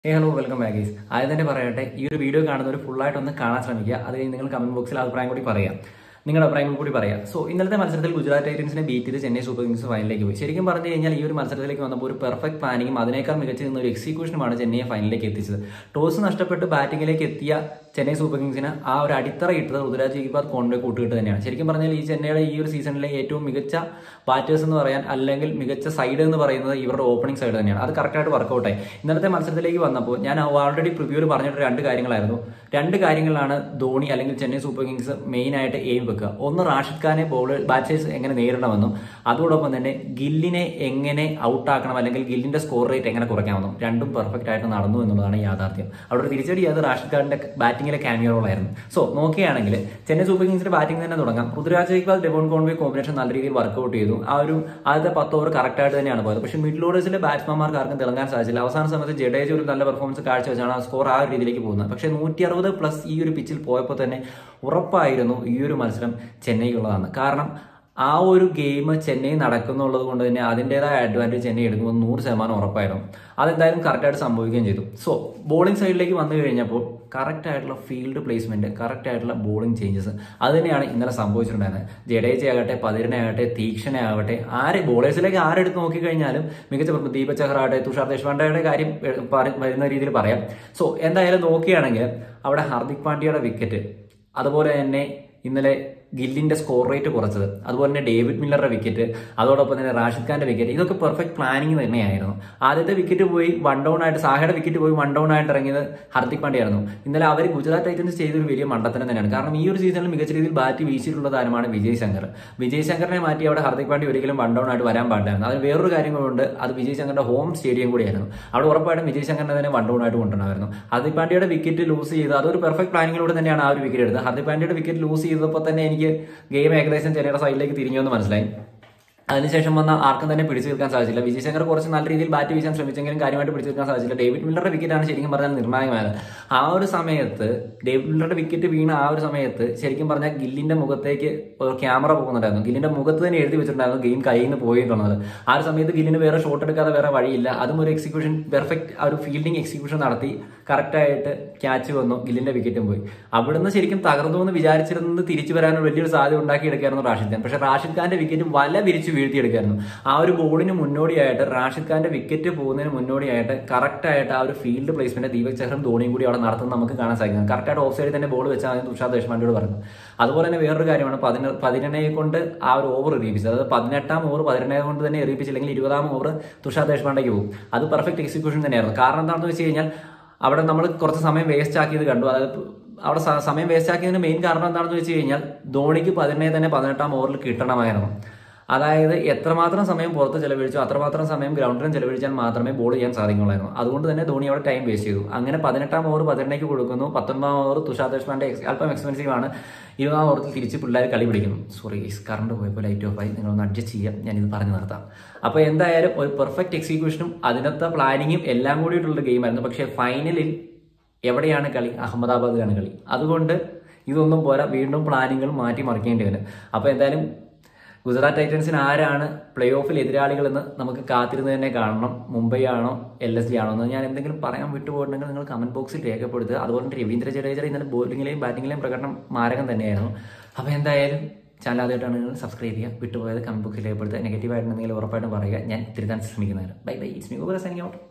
ഏ hello welcome back guys ആദ്യം തന്നെ പറയട്ടെ ഈ ഒരു വീഡിയോ കാണുന്നവർ ഫുള്ളായിട്ട് ഒന്ന് കാണാൻ ശ്രമിക്കുക അത് കഴിഞ്ഞ് നിങ്ങൾ കമന്റ് ബോക്സിൽ അഭിപ്രായം കൂടി പറയാം നിങ്ങളുടെ അഭിപ്രായം കൂടി പറയാം സോ ഇന്നലത്തെ മത്സരത്തിൽ ഗുജറാത്ത് ടൈറ്റൻസിനെ ബീറ്റ് ചെയ്ത് ചെന്നൈ സൂപ്പർ കിങ്സ് ഫൈനലിലേക്ക് പോയി ശരിക്കും പറഞ്ഞു കഴിഞ്ഞാൽ ഈ ഒരു മത്സരത്തിലേക്ക് വന്നപ്പോൾ ഒരു പെർഫെക്റ്റ് പ്ലാനിങ്ങും അതിനേക്കാൾ മികച്ച നിന്ന ഒരു എക്സിക്യൂഷനുമാണ് ചെന്നൈയെ ഫൈനലിലേക്ക് എത്തിച്ചത് ടോസ് നഷ്ടപ്പെട്ട് ബാറ്റിംഗിലേക്ക് എത്തിയ ചെന്നൈ സൂപ്പർ കിങ്സിന് ആ ഒരു അടിത്തറ ഇട്ടത് ഋതുരാജ് ഗിബാദ് കോൺവേ കൂട്ടുകെട്ട് തന്നെയാണ് ശരിക്കും പറഞ്ഞാൽ ഈ ചെന്നൈയുടെ ഈ ഒരു സീസണിലെ ഏറ്റവും മികച്ച ബാറ്റേഴ്സ് എന്ന് പറയാൻ അല്ലെങ്കിൽ മികച്ച സൈഡ് എന്ന് പറയുന്നത് ഇവരുടെ ഓപ്പണിംഗ് സൈഡ് തന്നെയാണ് അത് കറക്റ്റായിട്ട് വർക്കൗട്ടായി ഇന്നലത്തെ മത്സരത്തിലേക്ക് വന്നപ്പോൾ ഞാൻ ഓൾറെഡി പ്രിവ്യൂവിൽ പറഞ്ഞിട്ട് രണ്ട് കാര്യങ്ങളായിരുന്നു രണ്ട് കാര്യങ്ങളാണ് ധോണി അല്ലെങ്കിൽ ചെന്നൈ സൂപ്പർ കിങ്സ് മെയിൻ ആയിട്ട് എയിം വെക്കുക ഒന്ന് റാഷിദ് ഖാനെ ബോൾ ബാറ്റേഴ്സ് എങ്ങനെ നേരിടണമെന്നും അതോടൊപ്പം തന്നെ ഗില്ലിനെ എങ്ങനെ ഔട്ടാക്കണം അല്ലെങ്കിൽ ഗില്ലിന്റെ സ്കോർ റേറ്റ് എങ്ങനെ കുറയ്ക്കാമെന്നും രണ്ടും പെർഫെക്റ്റ് ആയിട്ട് നടന്നു എന്നുള്ളതാണ് യാഥാർത്ഥ്യം അവിടെ ഒരു തിരിച്ചടി അത് റാഷിദ് ഖാന്റെ ബാറ്റിംഗിലെ ക്യാമിയോ റോളായിരുന്നു സോ നോക്കുകയാണെങ്കിൽ ചെന്നൈ സൂപ്പർ കിങ്സിന്റെ ബാറ്റിംഗ് തന്നെ തുടങ്ങാം Ruturaj Jaypal Devon Conway combination നല്ല രീതിയിൽ വർക്കൗട്ട് ചെയ്തു ആ ഒരു ആദ്യത്തെ പത്ത് ഓവർ കറക്റ്റ് ആയിട്ട് തന്നെയാണ് പോയത് പക്ഷേ മിഡിൽ ഓവേഴ്സിലെ ബാറ്റ്സ്മാൻമാർക്ക് ആർക്കും തിളങ്ങാൻ സാധിച്ചില്ല അവസാന സമയത്ത് ജഡേജ ഒരു നല്ല പെർഫോമൻസ് കാഴ്ചവെച്ചാണ് ആ സ്കോർ ആ ഒരു രീതിയിലേക്ക് പോകുന്നത് പക്ഷേ നൂറ്റി അറുപത് പ്ലസ് ഈ ഒരു പിച്ചിൽ പോയപ്പോൾ തന്നെ ഉറപ്പായിരുന്നു ഈ ഒരു മത്സരം ചെന്നൈക്കുള്ളതാണ് കാരണം ആ ഒരു ഗെയിം ചെന്നൈ നടക്കുന്നുള്ളത് കൊണ്ട് തന്നെ അതിൻ്റെതായ അഡ്വാൻറ്റേജ് ചെന്നൈ എടുക്കുമ്പോൾ നൂറ് ശതമാനം ഉറപ്പായിരുന്നു അതെന്തായാലും കറക്റ്റായിട്ട് സംഭവിക്കുകയും ചെയ്തു സോ ബോളിംഗ് സൈഡിലേക്ക് വന്നു കഴിഞ്ഞപ്പോൾ കറക്റ്റ് ആയിട്ടുള്ള ഫീൽഡ് പ്ലേസ്മെന്റ് കറക്റ്റ് ആയിട്ടുള്ള ബോളിംഗ് ചേഞ്ചസ് അത് തന്നെയാണ് ഇന്നലെ സംഭവിച്ചിട്ടുണ്ടായിരുന്നത് ജഡേജ ആകട്ടെ പതിരനാകട്ടെ തീക്ഷണ ആകട്ടെ ആര് ബോളേഴ്സിലേക്ക് ആരെടുത്ത് നോക്കിക്കഴിഞ്ഞാലും മികച്ച ദീപക് ചഹർ ആകട്ടെ തുഷാർ ദേശ്പാണ്ഡെയുടെ കാര്യം എ- പറ- വരുന്ന രീതിയിൽ പറയാം സോ എന്തായാലും നോക്കുകയാണെങ്കിൽ അവിടെ ഹാർദിക് പാണ്ഡ്യയുടെ വിക്കറ്റ് അതുപോലെ തന്നെ ഇന്നലെ ഗില്ലിന്റെ സ്കോർ റേറ്റ് കുറച്ചത് അതുപോലെ തന്നെ ഡേവിഡ് മില്ലറുടെ വിക്കറ്റ് അതോടൊപ്പം തന്നെ റാഷിദ് ഖാന്റെ വിക്കറ്റ് ഇതൊക്കെ പെർഫെക്റ്റ് പ്ലാനിങ് തന്നെയായിരുന്നു ആദ്യത്തെ വിക്കറ്റ് പോയി വൺ ഡൗൺ ആയിട്ട് സാഹയുടെ വിക്കറ്റ് പോയി വൺ ഡൗൺ ആയിട്ട് ഇറങ്ങിയത് ഹർദിക് പാണ്ഡ്യയായിരുന്നു ഇന്നലെ അവർ ഗുജറാത്ത് ടൈറ്റൻസ് ചെയ്തൊരു വലിയ മണ്ടത്തരം തന്നെയാണ് കാരണം ഈ ഒരു സീസണിൽ മികച്ച രീതിയിൽ ബാറ്റ് വീശിയിട്ടുള്ള താരമാണ് വിജയ് ശങ്കർ വിജയ് ശങ്കറിനെ മാറ്റി അവിടെ ഹർദിക് പാണ്ഡ്യ ഒരിക്കലും വൺ ഡൗൺ ആയിട്ട് വരാൻ പാടില്ലായിരുന്നു അതിന് വേറൊരു കാര്യം കൊണ്ട് അത് വിജയ് ശങ്കറിന്റെ ഹോം സ്റ്റേഡിയം കൂടിയായിരുന്നു അവിടെ ഉറപ്പായിട്ടും വിജയ് ശങ്കറിനെ തന്നെ വൺ ഡൗൺ ആയിട്ട് കൊണ്ടുവരണമായിരുന്നു ഹർദിക് പാണ്ഡ്യയുടെ വിക്കറ്റ് ലൂസ് ചെയ്ത് അതൊരു പെർഫെക്റ്റ് പ്ലാനിങ്ങിലൂടെ തന്നെയാണ് ആ ഒരു വിക്കറ്റ് എടുത്തത് ഹർദിക് പാണ്ഡ്യയുടെ വിക്കറ്റ് ലൂസ് ചെയ്തപ്പോൾ തന്നെ എനിക്ക് ഗെയിം ഏകദേശം ചെന്നൈയുടെ സൈഡിലേക്ക് തിരിഞ്ഞു എന്ന് മനസ്സിലായി അതിനുശേഷം വന്ന ആർക്കും തന്നെ പിടിച്ചു നിൽക്കാൻ സാധിച്ചില്ല വിജയ് ശങ്കർ കുറച്ച് നല്ല രീതിയിൽ ബാറ്റ് വീശാൻ ശ്രമിച്ചെങ്കിലും കാര്യമായിട്ട് പിടിച്ചു നിൽക്കാൻ സാധിച്ചില്ല ഡേവിഡ് മില്ലറുടെ വിക്കറ്റാണ് ശരിക്കും പറഞ്ഞാൽ നിർണായകമായത് ആ ഒരു സമയത്ത് ഡേവിഡ് മില്ലറുടെ വിക്കറ്റ് വീണ ആ ഒരു സമയത്ത് ശരിക്കും പറഞ്ഞാൽ ഗില്ലിന്റെ മുഖത്തേക്ക് ഒരു ക്യാമറ പോകുന്നുണ്ടായിരുന്നു ഗില്ലിന്റെ മുഖത്ത് തന്നെ എഴുതി വെച്ചിട്ടുണ്ടായിരുന്നു ഗെയിം കയ്യിൽ നിന്ന് പോയി എന്നുള്ളത് ആ ഒരു സമയത്ത് ഗില്ലിന് വേറെ ഷോട്ട് എടുക്കാതെ വേറെ വഴിയില്ല അതും ഒരു എക്സിക്യൂഷൻ പെർഫെക്റ്റ് ആ ഒരു ഫീൽഡിംഗ് എക്സിക്യൂഷൻ നടത്തി കറക്റ്റായിട്ട് ക്യാച്ച് വന്നു ഗില്ലിന്റെ വിക്കറ്റും പോയി അവിടുന്ന് ശരിക്കും തകർന്നു എന്ന് വിചാരിച്ചിരുന്നത് തിരിച്ചു വരാൻ വലിയൊരു സാധ്യത ഉണ്ടാക്കിയെടുക്കായിരുന്നു റാഷിദ് ഖാൻ പക്ഷെ റാഷിദ് ഖാന്റെ വിക്കറ്റ് വല വിരിച്ച് വീഴ്ത്തിയെടുക്കായിരുന്നു ആ ഒരു ബോളിന് മുന്നോടിയായിട്ട് റാഷിദ് ഖാന്റെ വിക്കറ്റ് പോകുന്നതിന് മുന്നോടിയായിട്ട് കറക്റ്റായിട്ട് ആ ഒരു ഫീൽഡ് പ്ലേസ്മെന്റ് ദീപക് ചഹറും ധോണിയും കൂടി അവിടെ നടത്തുന്നത് നമുക്ക് കാണാൻ സാധിക്കും കറക്റ്റായിട്ട് ഓഫ് സൈഡിൽ തന്നെ ബോൾ വെച്ചാൽ മതി തുഷാർ ദേശ്പാണ്ഡെയോട് പറഞ്ഞു അതുപോലെ തന്നെ വേറൊരു കാര്യമാണ് പതിന പതിനെണ്ണയെ കൊണ്ട് ആ ഒരു ഓവർ എറിയിപ്പിച്ചത് അതായത് പതിനെട്ടാം ഓവർ പതിനെണ്ണയെ കൊണ്ട് തന്നെ എറിയിപ്പിച്ചില്ലെങ്കിൽ ഇരുപതാം ഓവർ തുഷാർ ദേശ്പാണ്ഡേക്ക് പോകും അത് പെർഫെക്റ്റ് എക്സിക്യൂഷൻ തന്നെയായിരുന്നു കാരണം എന്താണെന്ന് വെച്ച് കഴിഞ്ഞാൽ അവിടെ നമ്മൾ കുറച്ച് സമയം വേസ്റ്റ് ആക്കിയത് കണ്ടു അതായത് അവിടെ സ- സമയം വേസ്റ്റ് ആക്കിയതിന് മെയിൻ കാരണം എന്താണെന്ന് വെച്ച് കഴിഞ്ഞാൽ ധോണിക്ക് പതിനെണ്ണയെ തന്നെ പതിനെട്ടാം ഓവറിൽ കിട്ടണമായിരുന്നു അതായത് എത്രമാത്രം സമയം പുറത്ത് ചെലവഴിച്ചോ അത്രമാത്രം സമയം ഗ്രൗണ്ടിലും ചെലവഴിച്ചാൽ മാത്രമേ ബോൾ ചെയ്യാൻ സാധിക്കുള്ളായിരുന്നു അതുകൊണ്ട് തന്നെ ധോണി അവിടെ ടൈം വേസ്റ്റ് ചെയ്തു അങ്ങനെ പതിനെട്ടാം ഓവർ പതിനെണ്ണയ്ക്ക് കൊടുക്കുന്നു പത്തൊൻപതാം ഓവർ തുഷാർ ദേശ്പാണ്ഡെ ex- അല്പം എക്സ്പെൻസീവ് ആണ് ഇരുപതാം ഓവറിൽ തിരിച്ച് പിള്ളേർ കളി പിടിക്കുന്നു സോറി കറണ്ട് പോയപ്പോൾ ലൈറ്റ് ഓഫ് ആയി നിങ്ങളൊന്ന് അഡ്ജസ്റ്റ് ചെയ്യാം ഞാനിത് പറഞ്ഞു നിർത്താം അപ്പോൾ എന്തായാലും ഒരു പെർഫെക്റ്റ് എക്സിക്യൂഷനും അതിനകത്തെ പ്ലാനിങ്ങും എല്ലാം കൂടിയിട്ടുള്ള ഗെയിമായിരുന്നു പക്ഷേ ഫൈനലിൽ എവിടെയാണ് കളി അഹമ്മദാബാദിലാണ് കളി അതുകൊണ്ട് ഇതൊന്നും പോരാ വീണ്ടും പ്ലാനിങ്ങൾ മാറ്റി മറിക്കേണ്ടി വരും അപ്പോൾ എന്തായാലും ഗുജറാത്ത് ടൈറ്റൻസിന് ആരാണ് പ്ലേ ഓഫിൽ എതിരാളികളെന്ന് നമുക്ക് കാത്തിരുന്ന് തന്നെ കാണണം മുംബൈ ആണോ എൽ എസ് ഡി ആണോ എന്ന് ഞാൻ എന്തെങ്കിലും പറയാൻ വിട്ടുപോയിട്ടുണ്ടെങ്കിൽ നിങ്ങൾ കമന്റ് ബോക്സിൽ രേഖപ്പെടുത്തുക അതുപോലെ തന്നെ രവീന്ദ്ര ജഡേജ ഇന്നലെ ബോളിങ്ങിലെയും ബാറ്റിങ്ങിലെയും പ്രകടനം മാരകം തന്നെയായിരുന്നു അപ്പോൾ എന്തായാലും ചാനൽ ആദ്യമായിട്ടാണ് നിങ്ങൾ സബ്സ്ക്രൈബ് ചെയ്യുക വിട്ടുപോയത് കമന്റ് ബോക്സിൽ രേഖപ്പെടുത്തുക നെഗറ്റീവായിട്ടുണ്ടെങ്കിൽ ഉറപ്പായിട്ടും പറയുക ഞാൻ തിരുത്താൻ ശ്രമിക്കുന്നതാണ് bye bye it's me signing out